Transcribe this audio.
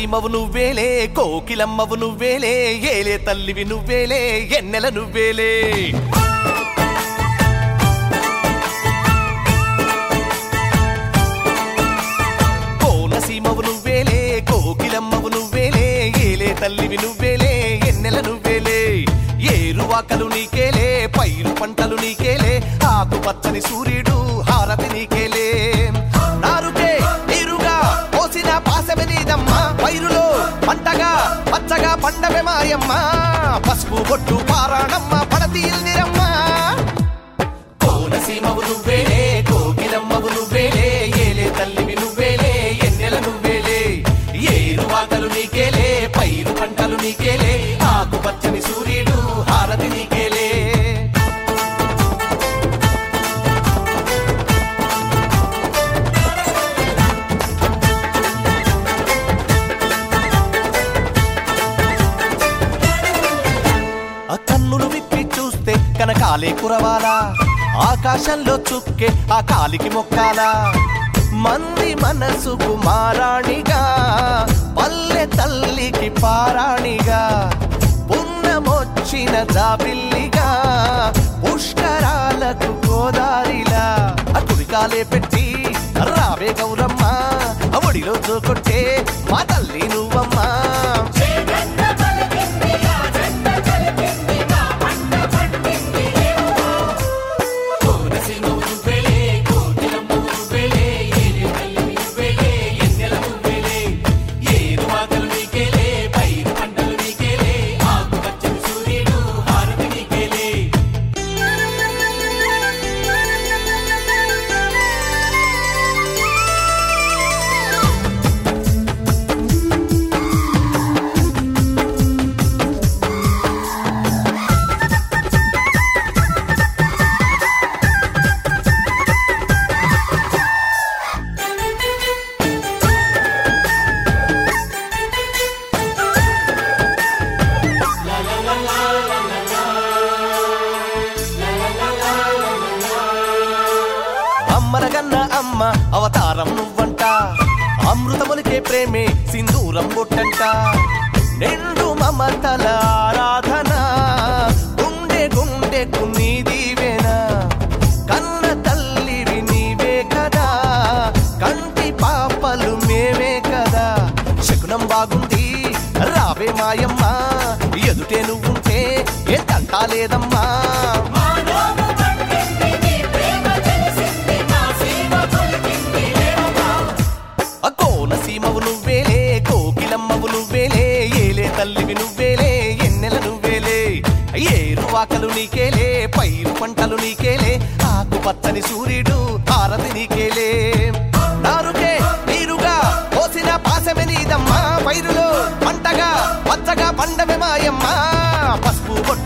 సీమవు నువ్వేలే కోకిలమ్మవు నువ్వేలే ఏలే తల్లివి నువ్వేలే ఎన్నెల నువ్వేలే కోనసీమవు నువ్వేలే కోకిలమ్మవు నువ్వేలే ఏలే తల్లివి నువ్వేలే ఎన్నెల నువ్వేలే ఏరువాకలు నీకేలే పైరు పంటలు నీకేలే ఆకు పచ్చని సూర్యుడు హారతి నీకేలే నారుకే నీరుగా పోసిన పాసమె నీదమ్మా పైరులో పంటగా పచ్చగా పండవే మాయమ్మ పసుపు బొట్టు పారాణమ్మ పడతీల్దిరమ్మ కోనసీమవు నువ్వేలే కోకిలమ్మవు నువ్వేలే ఏలే తల్లివి నువ్వేలే ఎన్నెల నువ్వేలే ఏరువాకలు నీకేలే పైరు పంటలు నీకేలే ఆకు పచ్చని సూర్యుడు హారతి నీకేలే ఆ కన్నులు విప్పి చూస్తే కనకాలే కురవాలా ఆకాశంలో చుక్కే ఆ కాలికి మొక్కాలా మంది మనసుకు మారాణిగా పల్లె తల్లికి పారాణిగా పున్నమొచ్చిన జాబిల్లిగా పుష్కరాలకు గోదారిలా ఆ కుడికాలే పెట్టి రావే గౌరమ్మ ఆ ఒడిలో చూకొట్టే మా తల్లి నువ్వమ్మా అమ్మరగన్న అమ్మ అవతారం నువ్వంట అమృతమునికే ప్రేమే సింధూరం బొట్టంట నిండు మమతల ఆరాధన గుండె గుండెకు నీ దీవెన కన్న తల్లివి నీవే కదా కంటి పాపలు మేమే కదా శకునం బాగుంది రావే మాయమ్మ ఎదుటే నువ్వుంటే ఏ తంటా లేదమ్మా ఆ కోనసీమవు నువ్వేలే కోకిలమ్మవు నువ్వేలే ఏలే తల్లివి నువ్వేలే ఎన్నెల నువ్వేలే ఏరువాకలు నీకేలే పైరు పంటలు నీకేలే ఆకు పచ్చని సూర్యుడు హారతి నీకేలే నారుకే నీరుగా పోసిన పాసమె నీదమ్మా పైరులో పంటగా పచ్చగా పండవే మాయమ్మ పసుపు బొట్టు